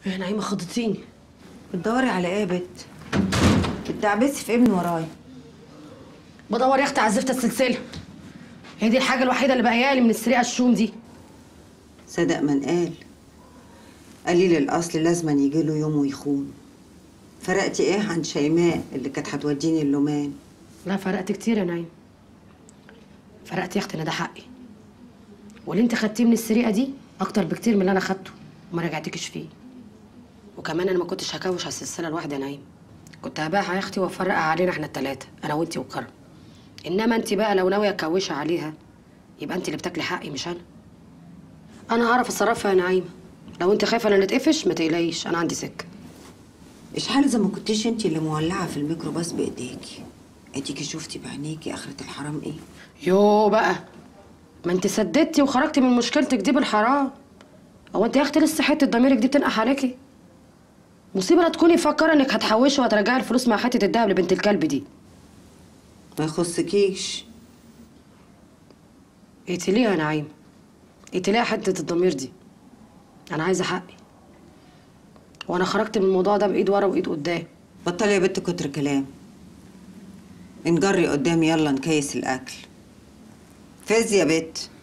يا نعيمه خضتيني بتدوري على ايه يا بت بتدعبسي في ايه من ورايا بدور يا اختي على زفت السلسله هي دي الحاجه الوحيده اللي بقيالي من السرقه الشوم دي صدق من قال قليل الاصل لازما يجي له يوم ويخون فرقتي ايه عن شيماء اللي كانت هتوديني اللومان لا فرقت كتير يا نعيم فرقت يا اختي انا ده حقي واللي انت خدتيه من السرقه دي اكتر بكتير من اللي انا خدته وما رجعتكش فيه وكمان انا ما كنتش هكوش على السلسله لوحدي يا نعيم كنت هبيعها يا اختي وافرقها علينا احنا التلاته انا وانتي وكرم انما انت بقى لو ناويه تكوشي عليها يبقى انت اللي بتاكلي حقي مش انا انا هعرف اتصرفها يا نعيمه لو انت خايفه انا نتقفش ما تقلقيش انا عندي سكه اشحال اذا ما كنتيش انت اللي مولعه في الميكروباص بايديكي اديكي شفتي بعينيكي اخره الحرام ايه يو بقى ما انت سددتي وخرجتي من مشكلتك دي بالحرام هو انت يا اختي لسه حته ضميرك دي بتنقح عليكي مصيبه لا تكوني مفكره انك هتحوشي وهترجعي الفلوس مع حته الدهب لبنت الكلب دي ما يخصكيش اقتليها يا نعيم اقتليها حته الضمير دي انا عايزه حقي وانا خرجت من الموضوع ده بايد ورا وايد قدام بطلي يا بت كتر كلام انجري قدامي يلا نكيس الاكل فز يا بت